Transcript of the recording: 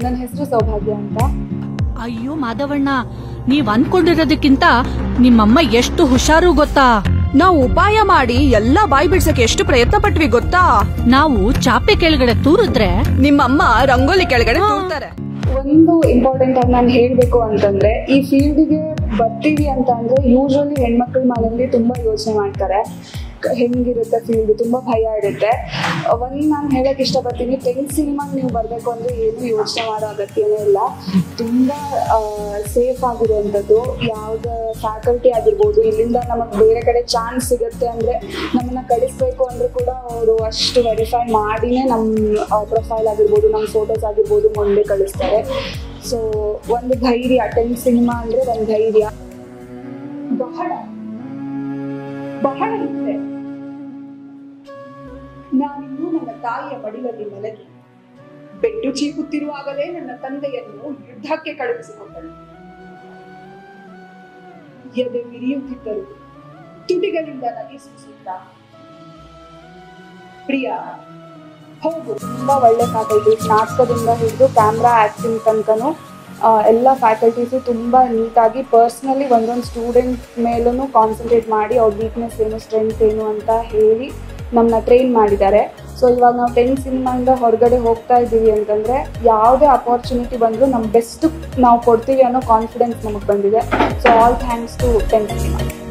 ನನ್ನ ಹೆಸರು ಸೌಭಾಗ್ಯ ಅಂತ ಅಯ್ಯೋ ಮಾಧವಣ್ಣ ನೀವ್ ಅನ್ಕೊಂಡಿರೋದಕ್ಕಿಂತ ನಿಮ್ಮಮ್ಮ ಎಷ್ಟು ಹುಷಾರು ಗೊತ್ತಾ ನಾವು ಉಪಾಯ ಮಾಡಿ ಎಲ್ಲಾ ಬಾಯಿ ಬಿಡ್ಸಕ್ಕೆ ಎಷ್ಟು ಪ್ರಯತ್ನ ಪಟ್ವಿ ಗೊತ್ತಾ ನಾವು ಚಾಪೆ ಕೆಳಗಡೆ ತೂರಿದ್ರೆ ನಿಮ್ಮಮ್ಮ ರಂಗೋಲಿ ಕೆಳಗಡೆ ತೂರ್ತಾರೆ ಒಂದು ಇಂಪಾರ್ಟೆಂಟ್ ಆಗಿ ನಾನು ಹೇಳಬೇಕು ಅಂತಂದ್ರೆ ಈ ಫೀಲ್ಡಿಗೆ ಬರ್ತೀವಿ ಅಂತ ಅಂದ್ರೆ ಯೂಶಲಿ ಹೆಣ್ಮಕ್ಳ ಮನೆಯಲ್ಲಿ ತುಂಬಾ ಯೋಚನೆ ಮಾಡ್ತಾರೆ ಕ- ಹೆಂಗಿರುತ್ತೆ ಫೀಲ್ಡ್ ತುಂಬಾ ಭಯ ಇರುತ್ತೆ ಒಂದು ನಾನು ಹೇಳಕ್ ಇಷ್ಟಪಡ್ತೀನಿ ಟೆಂತ್ ಸಿನಿಮಾಗೆ ನೀವು ಬರಬೇಕು ಅಂದ್ರೆ ಏನು ಯೋಚನೆ ಮಾಡೋ ಅಗತ್ಯನೇ ಇಲ್ಲ ತುಂಬಾ ಸೇಫ್ ಆಗಿರುವಂಥದ್ದು ಯಾವುದೇ ಫ್ಯಾಕಲ್ಟಿ ಆಗಿರ್ಬೋದು ಇಲ್ಲಿಂದ ನಮಗೆ ಬೇರೆ ಕಡೆ ಚಾನ್ಸ್ ಸಿಗುತ್ತೆ ಅಂದ್ರೆ ನಮ್ಮನ್ನ ಕಳಿಸ್ಬೇಕು ಅಂದ್ರೆ ಕೂಡ ಅವರು ಅಷ್ಟು ವೆರಿಫೈ ಮಾಡಿನೇ ನಮ್ಮ ಪ್ರೊಫೈಲ್ ಆಗಿರ್ಬೋದು ನಮ್ಮ ಫೋಟೋಸ್ ಆಗಿರ್ಬೋದು ಮುಂದೆ ಕಳಿಸ್ತಾರೆ ಸೊ ಒಂದು ಧೈರ್ಯ ಟೆಂತ್ ಸಿನಿಮಾ ಅಂದ್ರೆ ಒಂದು ಧೈರ್ಯ ಬಹಳ ಬಹಳ ಇದೆ ನಾನಿನ್ನೂ ನನ್ನ ತಾಯಿಯ ಮಡಿಲಲ್ಲಿ ಮಲಗಿ ಬೆಟ್ಟು ಚೀಕುತ್ತಿರುವಾಗಲೇ ನನ್ನ ತಂದೆಯನ್ನು ಯುದ್ಧಕ್ಕೆ ಕಳುಹಿಸಿಕೊಂಡಳು ಎದೆ ಮಿರಿಯುತ್ತಿದ್ದರು ತುಟಿಗಳಿಂದ ನಗೆ ಸೂಸುತ್ತ ಪ್ರಿಯ ಹೌದು ತುಂಬಾ ಒಳ್ಳೆ ಫ್ಯಾಕಲ್ಟೀಸ್ ನಾಟಕದಿಂದ ಹಿಡಿದು ಕ್ಯಾಮ್ರಾ ಆಕ್ಟಿಂಗ್ ತನಕನು ಎಲ್ಲ ಫ್ಯಾಕಲ್ಟೀಸು ತುಂಬ ನೀಟಾಗಿ ಪರ್ಸ್ನಲಿ ಒಂದೊಂದು ಸ್ಟೂಡೆಂಟ್ ಮೇಲೂ ಕಾನ್ಸಂಟ್ರೇಟ್ ಮಾಡಿ ಅವ್ರ ವೀಕ್ನೆಸ್ ಏನು ಸ್ಟ್ರೆಂತ್ ಏನು ಅಂತ ಹೇಳಿ ನಮ್ಮನ್ನ ಟ್ರೈನ್ ಮಾಡಿದ್ದಾರೆ ಸೊ ಇವಾಗ ನಾವು ಟೆಂತ್ ಸಿನಿಮಾಯಿಂದ ಹೊರಗಡೆ ಹೋಗ್ತಾ ಇದ್ದೀವಿ ಅಂತಂದರೆ ಯಾವುದೇ ಅಪಾರ್ಚುನಿಟಿ ಬಂದರೂ ನಮ್ಮ ಬೆಸ್ಟ್ ನಾವು ಕೊಡ್ತೀವಿ ಅನ್ನೋ ಕಾನ್ಫಿಡೆನ್ಸ್ ನಮಗೆ ಬಂದಿದೆ so all thanks to tenth cinema